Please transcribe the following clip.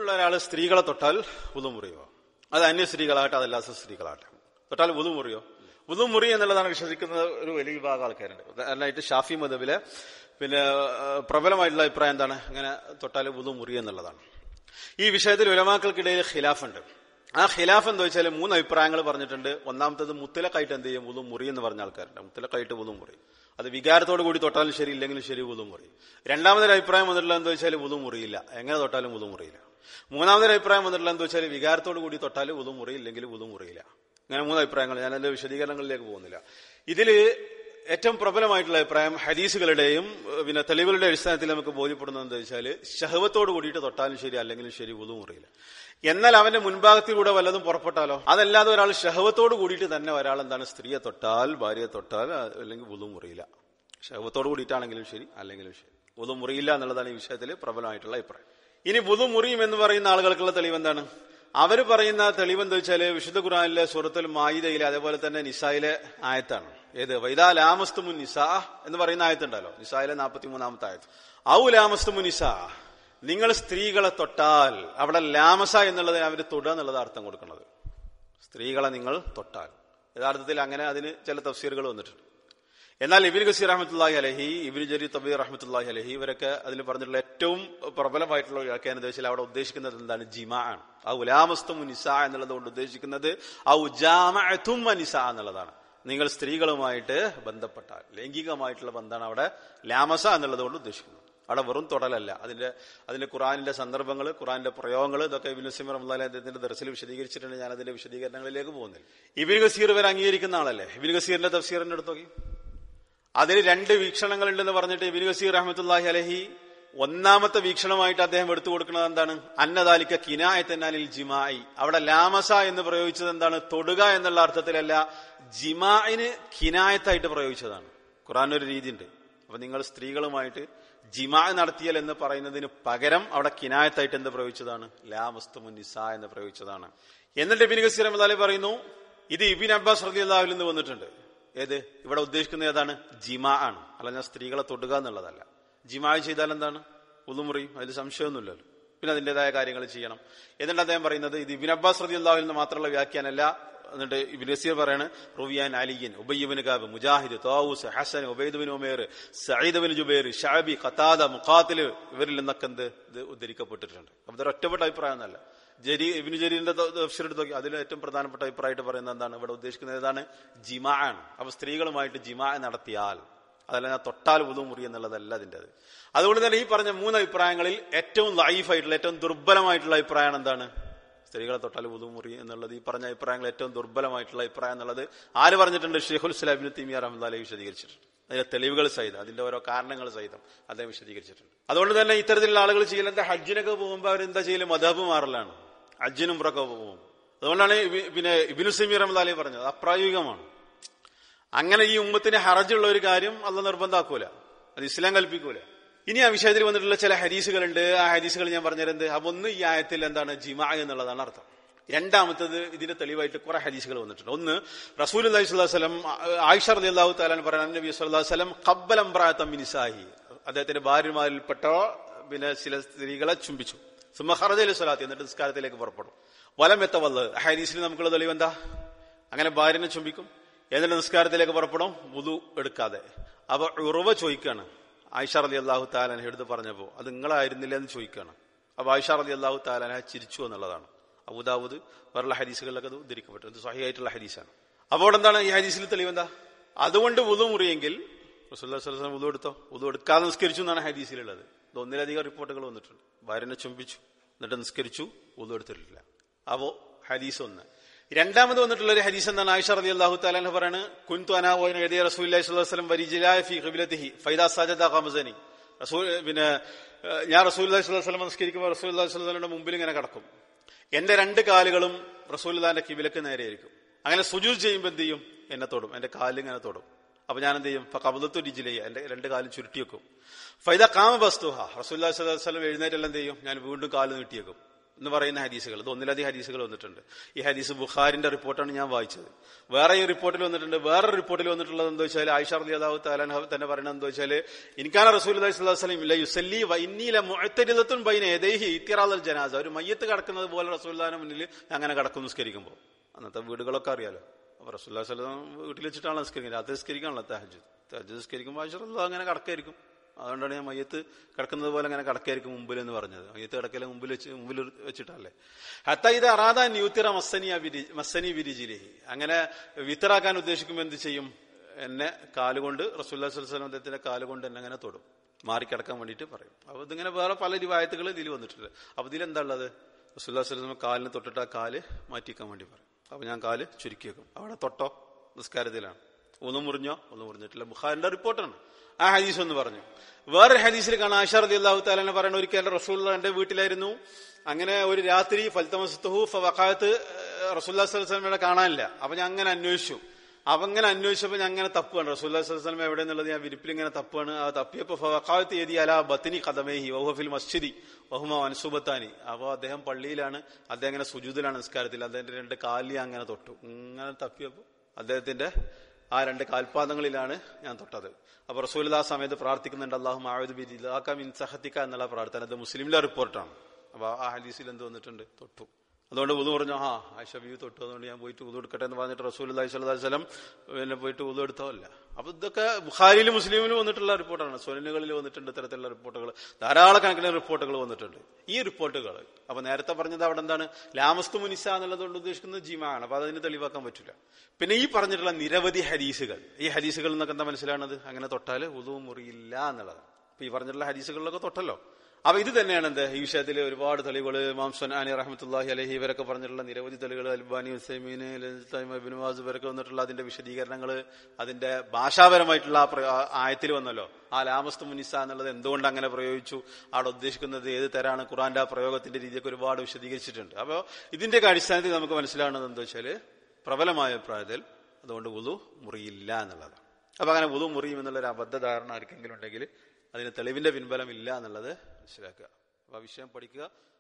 വീട്ടിലുള്ള ഒരാൾ സ്ത്രീകളെ തൊട്ടാൽ ഉതു മുറിയോ അത് അന്യ സ്ത്രീകളാകട്ടെ അതല്ലാത്ത സ്ത്രീകളാകട്ടെ തൊട്ടാൽ ഉതു മുറിയോ ഉതു മുറി എന്നുള്ളതാണ് വിശ്വസിക്കുന്ന ഒരു വലിയ വിഭാഗം ആൾക്കാരുണ്ട് ഉദാഹരണമായിട്ട് ഷാഫി മദബിലെ പിന്നെ ആ, പ്രബലമായിട്ടുള്ള അഭിപ്രായം എന്താണ് അങ്ങനെ തൊട്ടാൽ ഉതു മുറി എന്നുള്ളതാണ് ഈ വിഷയത്തിൽ ഉലമാക്കൾക്കിടയിൽ ഖിലാഫുണ്ട് ആ ഖിലാഫ് എന്താ വെച്ചാൽ മൂന്ന് അഭിപ്രായങ്ങൾ പറഞ്ഞിട്ടുണ്ട് ഒന്നാമത്തത് മുത്തലക്കായിട്ട് എന്ത് ചെയ്യും ഉതു മുറി എന്ന് പറഞ്ഞ ആൾക്കാരുണ്ട് മുത്തലക്കായിട്ട് ഉതു മുറി അത് വികാരത്തോട് കൂടി തൊട്ടാലും ശരി ഇല്ലെങ്കിലും ശരി ഉതു മുറി രണ്ടാമതൊരു അഭിപ്രായം വന്നിട്ടുള്ള എന്താ വെച്ചാൽ ഉതു മുറിയില്ല എങ്ങനെ തൊട്ടാലും ഉതു മുറിയില്ല മൂന്നാമതൊരു അഭിപ്രായം വന്നിട്ടുള്ള എന്താ വെച്ചാൽ വികാരത്തോട് കൂടി തൊട്ടാൽ ഉതു മുറി ഇല്ലെങ്കിൽ ഉതു മുറിയില്ല അങ്ങനെ മൂന്ന് അഭിപ്രായങ്ങൾ ഞാൻ അതിന്റെ വിശദീകരണങ്ങളിലേക്ക് പോകുന്നില്ല ഇതില് ഏറ്റവും പ്രബലമായിട്ടുള്ള അഭിപ്രായം ഹദീസുകളുടെയും ഏഹ്, പിന്നെ തെളിവുകളുടെ അടിസ്ഥാനത്തിൽ നമുക്ക് ബോധ്യപ്പെടുന്നത് എന്താ വെച്ചാൽ ഷഹവത്തോട് കൂടിയിട്ട് തൊട്ടാലും ശരി അല്ലെങ്കിലും ശരി ഉതു മുറിയില്ല എന്നാൽ അവന്റെ മുൻഭാഗത്തിലൂടെ വല്ലതും പുറപ്പെട്ടാലോ അതല്ലാതെ ഒരാൾ ഷഹവത്തോട് കൂടിയിട്ട് തന്നെ ഒരാൾ എന്താണ് സ്ത്രീയെ തൊട്ടാൽ ഭാര്യയെ തൊട്ടാൽ ആ, അല്ലെങ്കിൽ ഉതു മുറിയില്ല ഷഹവത്തോട് കൂടിയിട്ടാണെങ്കിലും ശരി അല്ലെങ്കിലും ശരി ഉതു മുറിയില്ല എന്നുള്ളതാണ് ഈ വിഷയത്തിൽ പ്രബലമായിട്ടുള്ള അഭിപ്രായം ഇനി ഉതു മുറിയും എന്ന് പറയുന്ന ആളുകൾക്കുള്ള തെളിവ് എന്താണ് അവർ പറയുന്ന തെളിവ് എന്താ വെച്ചാല് വിശുദ്ധ ഖുറാനിലെ സൂറത്തുൽ മായിദയിലെ അതേപോലെ തന്നെ നിസായിലെ ആയത്താണ് ഏത് വൈദാ ലാമസ്തുമു നിസാ എന്ന് പറയുന്ന ആയത്തുണ്ടല്ലോ നിസായിലെ നാൽപ്പത്തി മൂന്നാമത്തെ ആയത്ത് ഔ ലാമസ്തുമു നിസാ നിങ്ങൾ സ്ത്രീകളെ തൊട്ടാൽ അവിടെ ലാമസ എന്നുള്ളതിന് അവർ തൊടുക എന്നുള്ളത് അർത്ഥം കൊടുക്കുന്നത് സ്ത്രീകളെ നിങ്ങൾ തൊട്ടാൽ യഥാർത്ഥത്തിൽ അങ്ങനെ അതിന് ചില തഫ്സീറുകൾ വന്നിട്ടുണ്ട് എന്നാൽ ഇബിൻ ഗസീർ റഹ്മത്തുല്ലാഹി അലഹി ഇബിൻ ജരി തബീർ റഹ്മത്തുല്ലാഹി അലഹി ഇവരൊക്കെ അതിൽ പറഞ്ഞിട്ടുള്ള ഏറ്റവും പ്രബലമായിട്ടുള്ള ഒരു വ്യാഖ്യാനം എന്താ വെച്ചാൽ അവിടെ ഉദ്ദേശിക്കുന്നത് എന്താണ് ജിമാ ആണ് ആ ഉലാമസ്തും നിസ എന്നുള്ളത് കൊണ്ട് ഉദ്ദേശിക്കുന്നത് ആ ഉജാമത്തും നിസ എന്നുള്ളതാണ് നിങ്ങൾ സ്ത്രീകളുമായിട്ട് ബന്ധപ്പെട്ടാൽ ലൈംഗികമായിട്ടുള്ള ബന്ധമാണ് അവിടെ ലാമസ എന്നുള്ളത് കൊണ്ട് ഉദ്ദേശിക്കുന്നത് അവിടെ വെറും തൊടലല്ല അതിന്റെ അതിന്റെ ഖുറാനിന്റെ സന്ദർഭങ്ങൾ ഖുറാനിന്റെ പ്രയോഗങ്ങൾ ഇതൊക്കെ ഇബിൻ നസീം റഹ്മുല്ലാഹി അദ്ദേഹത്തിന്റെ ദർസിൽ വിശദീകരിച്ചിട്ടുണ്ട് ഞാൻ അതിന്റെ വിശദീകരണങ്ങളിലേക്ക് പോകുന്നില്ല ഇബിൻ ഗസീർ ഇവർ അംഗീകരിക്കുന്ന ആളല്ലേ ഇബിൻ ഗസീറിന്റെ തഫ്സീറിന്റെ അടുത്ത് നോക്കി അതിൽ രണ്ട് വീക്ഷണങ്ങളുണ്ടെന്ന് പറഞ്ഞിട്ട് ഇബിൻ ഗസീർ റഹ്മത്തുല്ലാഹി അലഹി ഒന്നാമത്തെ വീക്ഷണമായിട്ട് അദ്ദേഹം എടുത്തു കൊടുക്കുന്നത് എന്താണ് അന്നദാലിക്ക കിനായത്തന്നാലിൽ ജിമായി അവിടെ ലാമസ എന്ന് പ്രയോഗിച്ചത് എന്താണ് തൊടുക എന്നുള്ള അർത്ഥത്തിലല്ല ജിമായിന് കിനായത്തായിട്ട് പ്രയോഗിച്ചതാണ് ഖുറാൻ ഒരു രീതിയുണ്ട് അപ്പൊ നിങ്ങൾ സ്ത്രീകളുമായിട്ട് ജിമാ നടത്തിയൽ എന്ന് പറയുന്നതിന് പകരം അവിടെ കിനായത്തായിട്ട് എന്ത് പ്രയോഗിച്ചതാണ് ലാമസ്തുമു നിസ എന്ന് പ്രയോഗിച്ചതാണ് എന്നിട്ട് ഇബിൻ ഗസീർ റഹ്മത്തുള്ളാഹി പറയുന്നു ഇത് ഇബിൻ അബ്ബാസ് റളിയല്ലാഹു നിന്ന് വന്നിട്ടുണ്ട് ഏത് ഇവിടെ ഉദ്ദേശിക്കുന്നത് ഏതാണ് ജിമാ ആണ് അല്ല ഞാൻ സ്ത്രീകളെ തൊടുക എന്നുള്ളതല്ല ജിമാ ചെയ്താൽ എന്താണ് ഉളുമുറിയും അതിൽ സംശയമൊന്നുമില്ലല്ലോ പിന്നെ അതിൻ്റെതായ കാര്യങ്ങൾ ചെയ്യണം എന്നിട്ട് അദ്ദേഹം പറയുന്നത് ഇത് ഇബിൻ അബ്ബാസ് റതി അള്ളാഹുവിൽ നിന്ന് മാത്രമുള്ള വ്യാഖ്യാനല്ല എന്നിട്ട് ഇബിൻ നസീർ പറയാണ് റുവിയാൻ അലിയൻ ഉബയ്യബിൻ കാബ് മുജാഹിദ് താവൂസ് ഹസൻ ഉബൈദുബിൻ ഉമേർ സയ്യിദ്ബിൻ ജുബൈർ ഷാബി ഖത്താദ മുഖാത്തില് ഇവരിൽ നിന്നൊക്കെ എന്ത് ഇത് ഉദ്ധരിക്കപ്പെട്ടിട്ടുണ്ട് അപ്പൊ ഇതൊരു ഒറ്റപ്പെട്ട അഭിപ്രായം എന്നല്ല ജരി ഇബിന് ജരീന്റെ തഫ്സീർ എടുത്ത് നോക്കി അതിൽ ഏറ്റവും പ്രധാനപ്പെട്ട അഭിപ്രായമായിട്ട് പറയുന്നത് എന്താണ് ഇവിടെ ഉദ്ദേശിക്കുന്നത് ഏതാണ് ജിമാ ആണ് അപ്പൊ സ്ത്രീകളുമായിട്ട് ജിമാ നടത്തിയാൽ അതല്ല ഞാൻ തൊട്ടാൽ ഉതു മുറി എന്നുള്ളതല്ല അതിൻ്റെത് അതുകൊണ്ട് തന്നെ ഈ പറഞ്ഞ മൂന്ന് അഭിപ്രായങ്ങളിൽ ഏറ്റവും ലൈഫായിട്ടുള്ള ഏറ്റവും ദുർബലമായിട്ടുള്ള അഭിപ്രായം എന്താണ് സ്ത്രീകളെ തൊട്ടാൽ ഉതു മുറി എന്നുള്ളത് ഈ പറഞ്ഞ അഭിപ്രായങ്ങൾ ഏറ്റവും ദുർബലമായിട്ടുള്ള അഭിപ്രായം എന്നുള്ളത് ആര് പറഞ്ഞിട്ടുണ്ട് ഷെയ്ഖുൽ ഇസ്ലാബിന് തീമിയ റഹ്മദ് വിശദീകരിച്ചിട്ടുണ്ട് അതിന്റെ തെളിവുകൾ സഹിതം അതിന്റെ ഓരോ കാരണങ്ങൾ സഹിതം അദ്ദേഹം വിശദീകരിച്ചിട്ടുണ്ട് അതുകൊണ്ട് തന്നെ ഇത്തരത്തിലുള്ള ആളുകൾ ചെയ്യലെന്താ ഹജ്ജിനൊക്കെ പോകുമ്പോൾ അവരെന്താ ചെയ്യല് മദബ് മാറലാണ് ഹജ്ജിനും ഉംറൊക്കെ പോകും അതുകൊണ്ടാണ് ഇബി- പിന്നെ ഇബിനു സമീർ റഹ്മദ് പറഞ്ഞത് അപ്രായോഗികമാണ് അങ്ങനെ ഈ ഉമ്മത്തിന് ഹറജുള്ള ഒരു കാര്യം അല്ല നിർബന്ധമാക്കൂല അത് ഇസ്ലാം കൽപ്പിക്കൂല ഇനി ആ വിഷയത്തിൽ വന്നിട്ടുള്ള ചില ഹരീസുകളുണ്ട് ആ ഹരീസുകൾ ഞാൻ പറഞ്ഞിരുന്നത് അപ്പൊ ഒന്ന് ഈ ആയത്തിൽ എന്താണ് ജിമാ എന്നുള്ളതാണ് അർത്ഥം രണ്ടാമത്തത് ഇതിന്റെ തെളിവായിട്ട് കുറെ ഹദീസുകൾ വന്നിട്ടുണ്ട് ഒന്ന് റസൂൽ അലൈഹി സ്വലം ആയിഷ റലി അള്ളാഹു താലാൻ പറയുന്ന നബി സ്വല്ലാ വസ്ലം കബ്ബലം പ്രാത്തമിനിസാഹി അദ്ദേഹത്തിന്റെ ഭാര്യമാരിൽപ്പെട്ട പിന്നെ ചില സ്ത്രീകളെ ചുംബിച്ചു സുമഹറജ അലൈഹി സ്വലാത്തി എന്നിട്ട് നിസ്കാരത്തിലേക്ക് പുറപ്പെടും വലം എത്തവല്ല് ഹദീസിൽ നമുക്കുള്ള തെളിവ് എന്താ അങ്ങനെ ഭാര്യനെ ചുംബിക്കും എന്നിട്ട് നിസ്കാരത്തിലേക്ക് പുറപ്പെടും വുതു എടുക്കാതെ അപ്പൊ ഉറവ ചോദിക്കാണ് ആയിഷ റലി അള്ളാഹു താലാൻ എടുത്ത് പറഞ്ഞപ്പോ അത് നിങ്ങളായിരുന്നില്ല എന്ന് ചോദിക്കാണ് അപ്പൊ ആയിഷ റലി അള്ളാഹു താലാന ചിരിച്ചു എന്നുള്ളതാണ് അബുദാബുദ് വേറുള്ള ഹദീസുകളിലൊക്കെ അത് ഉദ്ധരിക്കപ്പെട്ടു ഇത് സഹിയായിട്ടുള്ള ഹദീസാണ് അപ്പോൾ എന്താണ് ഈ ഹദീസിൽ തെളിവെന്താ അതുകൊണ്ട് വുതു മുറിയെങ്കിൽ റസൂല്ലാസ്ലം വുതു എടുത്തോ വുതു എടുക്കാതെ നിസ്കരിച്ചു എന്നാണ് ഹദീസിലുള്ളത് ഇത് ഒന്നിലധികം റിപ്പോർട്ടുകൾ വന്നിട്ടുണ്ട് ഭാര്യനെ ചുംബിച്ചു എന്നിട്ട് നിസ്കരിച്ചു വുതു എടുത്തിട്ടില്ല അപ്പോ ഹദീസ് ഒന്ന് രണ്ടാമത് വന്നിട്ടുള്ള ഒരു ഹദീസ് എന്താണ് ആയിഷ റതി അള്ളാഹു താലാൻ പറയാണ് കുൻതു അനാവോയിന് എഴുതിയ റസൂല്ലി സ്വലം വരിജിലായ ഫി ഖിബിലത്തിഹി ഫൈദാ സജദ ഖമസനി റസൂൽ പിന്നെ ഏഹ്, ഞാൻ റസൂൽ സ്വലം നമസ്കരിക്കുമ്പോൾ റസൂൽ സ്വലമിന്റെ മുമ്പിൽ ഇങ്ങനെ കിടക്കും എന്റെ രണ്ട് കാലുകളും റസൂൽദാന്റെ കിവിലക്ക് നേരെയായിരിക്കും അങ്ങനെ സുജൂസ് ചെയ്യുമ്പോൾ എന്ത് ചെയ്യും എന്നെ തൊടും എന്റെ കാലിൽ ഇങ്ങനെ തൊടും അപ്പൊ ഞാൻ എന്ത് ചെയ്യും കബലത്തു രിജിലയ്യ എന്റെ രണ്ട് കാലും ചുരുട്ടി വെക്കും ഫൈദ കാമ ബസ്തുഹ റസൂല്ലാ സ്വലം എഴുന്നേറ്റെല്ലാം എന്ത് ചെയ്യും ഞാൻ വീണ്ടും കാല് നീട്ടിയേക്കും എന്ന് പറയുന്ന ഹദീസുകൾ ഇത് ഒന്നിലധികം ഹദീസുകൾ വന്നിട്ടുണ്ട് ഈ ഹദീസ് ബുഖാരിന്റെ റിപ്പോർട്ടാണ് ഞാൻ വായിച്ചത് വേറെ ഈ റിപ്പോർട്ടിൽ വന്നിട്ടുണ്ട് വേറെ റിപ്പോർട്ടിൽ വന്നിട്ടുള്ളത് എന്താ വെച്ചാൽ ആയിഷ റലി അള്ളാഹു താലാൻ തന്നെ പറയുന്നത് എന്താ വെച്ചാൽ എനിക്കാണ് റസൂൽ അലൈഹി സ്വലം ഇല്ല യുസല്ലി വൈന്നീല മുഴത്തരിതത്തും ബൈന ഏതേഹി ഇത്തിറാദൽ ജനാസ ഒരു മയ്യത്ത് കിടക്കുന്നത് പോലെ റസൂല്ലാന്റെ മുന്നിൽ അങ്ങനെ കിടക്കും നിസ്കരിക്കുമ്പോൾ അന്നത്തെ വീടുകളൊക്കെ അറിയാലോ അപ്പൊ റസൂല്ലാ സ്വലം വീട്ടിൽ വെച്ചിട്ടാണ് നിസ്കരിക്കുന്നത് അത് നിസ്കരിക്കാണല്ലോ തഹജ് തഹജ് നിസ്കരിക്കുമ്പോൾ ആയിഷ റളിയല്ലാഹു അങ്ങനെ കിടക്കായിരിക്കും അതുകൊണ്ടാണ് ഞാൻ മയ്യത്ത് കിടക്കുന്നത് പോലെ അങ്ങനെ കിടക്കായിരിക്കും മുമ്പിൽ എന്ന് പറഞ്ഞത് മയ്യത്ത് കിടക്കല മുമ്പിൽ വെച്ച് മുമ്പിൽ വെച്ചിട്ടല്ലേ ഹത്ത ഇത് അറാദ ന്യൂത്തിറ മസ്സനി മസ്സനി വിരിജിലേഹി അങ്ങനെ വിത്തറാക്കാൻ ഉദ്ദേശിക്കുമ്പോൾ എന്ത് ചെയ്യും എന്നെ കാലുകൊണ്ട് റസൂല്ലാ സ്വലം അദ്ദേഹത്തിന്റെ കാലുകൊണ്ട് എന്നെ അങ്ങനെ തൊടും മാറിക്കിടക്കാൻ വേണ്ടിയിട്ട് പറയും അപ്പൊ ഇതിങ്ങനെ വേറെ പല രൂപായത്തുകൾ ഇതിൽ വന്നിട്ടുണ്ട് അപ്പൊ ഇതിലെന്താ ഉള്ളത് റസൂല്ലാ സ്വലം കാലിന് തൊട്ടിട്ട് ആ കാല് മാറ്റിക്കാൻ വേണ്ടി പറയും അപ്പൊ ഞാൻ കാല് ചുരുക്കി വെക്കും അവിടെ തൊട്ടോ നിസ്കാരത്തിലാണ് ഒന്നും മുറിഞ്ഞോ ഒന്നും മുറിഞ്ഞിട്ടില്ല ബുഖാരിന്റെ റിപ്പോർട്ടാണ് ആ ഹദീസ് ഒന്ന് പറഞ്ഞു വേറൊരു ഹദീസിൽ കാണാം ആഷാർ അലി അള്ളാഹു താലാനെ പറയുന്ന ഒരിക്കൽ റസൂൽ എന്റെ വീട്ടിലായിരുന്നു അങ്ങനെ ഒരു രാത്രി ഫൽത്തമസ്തുഹു ഫവഖാത്ത് റസൂല്ലാ സ്വലമയുടെ കാണാനില്ല അപ്പൊ ഞാൻ അങ്ങനെ അന്വേഷിച്ചു അപ്പൊ അങ്ങനെ അന്വേഷിച്ചപ്പോ ഞാൻ അങ്ങനെ തപ്പുകയാണ് റസൂല്ലാ സ്വലം എവിടെ എന്നുള്ളത് ഞാൻ വിരിപ്പിൽ ഇങ്ങനെ തപ്പുകയാണ് ആ തപ്പിയപ്പോ ഫവഖാത്ത് ഏതി അല ബത്തിനി കദമേഹി വഹുഫിൽ മസ്ജിദി വഹുമ അൻസുബത്താനി അപ്പൊ അദ്ദേഹം പള്ളിയിലാണ് അദ്ദേഹം അങ്ങനെ സുജൂതിലാണ് നിസ്കാരത്തിൽ അദ്ദേഹത്തിന്റെ രണ്ട് കാലി അങ്ങനെ തൊട്ടു ഇങ്ങനെ തപ്പിയപ്പോ അദ്ദേഹത്തിന്റെ ആ രണ്ട് കാൽപാദങ്ങളിലാണ് ഞാൻ തൊട്ടത് അപ്പൊ റസൂൽ ആ സമയത്ത് പ്രാർത്ഥിക്കുന്നുണ്ട് അള്ളാഹു മാവദ് ബിൻ സഹത്തിക്ക എന്നുള്ള പ്രാർത്ഥന അത് മുസ്ലിമിലെ റിപ്പോർട്ടാണ് അപ്പൊ ആ ഹദീസിൽ എന്ത് വന്നിട്ടുണ്ട് തൊട്ടു അതുകൊണ്ട് ഉതു പറഞ്ഞു ആ ആയിഷ ബീവി തൊട്ടു അതുകൊണ്ട് ഞാൻ പോയിട്ട് ഉതു എടുക്കട്ടെ എന്ന് പറഞ്ഞിട്ട് റസൂൽ അലൈഹി സ്വലാഹു വസ്ലം പിന്നെ പോയിട്ട് ഉതു എടുത്തതല്ല അപ്പൊ ഇതൊക്കെ ബുഖാരിയിലും മുസ്ലിമിലും വന്നിട്ടുള്ള റിപ്പോർട്ടാണ് സ്വരനുകളിൽ വന്നിട്ടുണ്ട് ഇത്തരത്തിലുള്ള റിപ്പോർട്ടുകൾ ധാരാളക്കണക്കിന് റിപ്പോർട്ടുകൾ വന്നിട്ടുണ്ട് ഈ റിപ്പോർട്ടുകൾ അപ്പൊ നേരത്തെ പറഞ്ഞത് അവിടെ എന്താണ് ലാമസ്തു മുനിസ എന്നുള്ളതുകൊണ്ട് ഉദ്ദേശിക്കുന്നത് ജിമാണ് അപ്പൊ അതിന് തെളിവാക്കാൻ പറ്റില്ല പിന്നെ ഈ പറഞ്ഞിട്ടുള്ള നിരവധി ഹദീസുകൾ ഈ ഹദീസുകൾ എന്നൊക്കെ എന്താ മനസ്സിലാണത് അങ്ങനെ തൊട്ടാൽ ഉതു മുറിയില്ല എന്നുള്ളതാണ് അപ്പൊ ഈ പറഞ്ഞിട്ടുള്ള ഹദീസുകളിലൊക്കെ തൊട്ടല്ലോ അപ്പൊ ഇത് തന്നെയാണ് എന്ത് ഈ വിഷയത്തിൽ ഒരുപാട് തെളിവുകൾ ഇമാം സുനാനി റഹമത്തുല്ലാഹി അലഹി ഇവരൊക്കെ പറഞ്ഞിട്ടുള്ള നിരവധി തെളിവുകൾ അൽബാനി ഹുസൈമീൻ ബിനുവാസ് ഇവരൊക്കെ വന്നിട്ടുള്ള അതിന്റെ വിശദീകരണങ്ങൾ അതിന്റെ ഭാഷാപരമായിട്ടുള്ള ആ ആയത്തിൽ വന്നല്ലോ ആ ലാമസ്തു മുനിസ എന്നുള്ളത് എന്തുകൊണ്ട് അങ്ങനെ പ്രയോഗിച്ചു അവിടെ ഉദ്ദേശിക്കുന്നത് ഏത് തരാണ് ഖുറാന്റെ ആ പ്രയോഗത്തിന്റെ രീതിയൊക്കെ ഒരുപാട് വിശദീകരിച്ചിട്ടുണ്ട് അപ്പോൾ ഇതിന്റെ അടിസ്ഥാനത്തിൽ നമുക്ക് മനസ്സിലാവുന്നത് എന്താ വെച്ചാൽ പ്രബലമായ അഭിപ്രായത്തിൽ അതുകൊണ്ട് ഉതു മുറിയില്ല എന്നുള്ളതാണ് അപ്പൊ അങ്ങനെ ഉതു മുറിയും എന്നുള്ളൊരു അബദ്ധധാരണ ആർക്കെങ്കിലും ഉണ്ടെങ്കിൽ അതിന് തെളിവിന്റെ പിൻബലം ഇല്ല എന്നുള്ളത് മനസ്സിലാക്കുക അപ്പൊ ആ വിഷയം പഠിക്കുക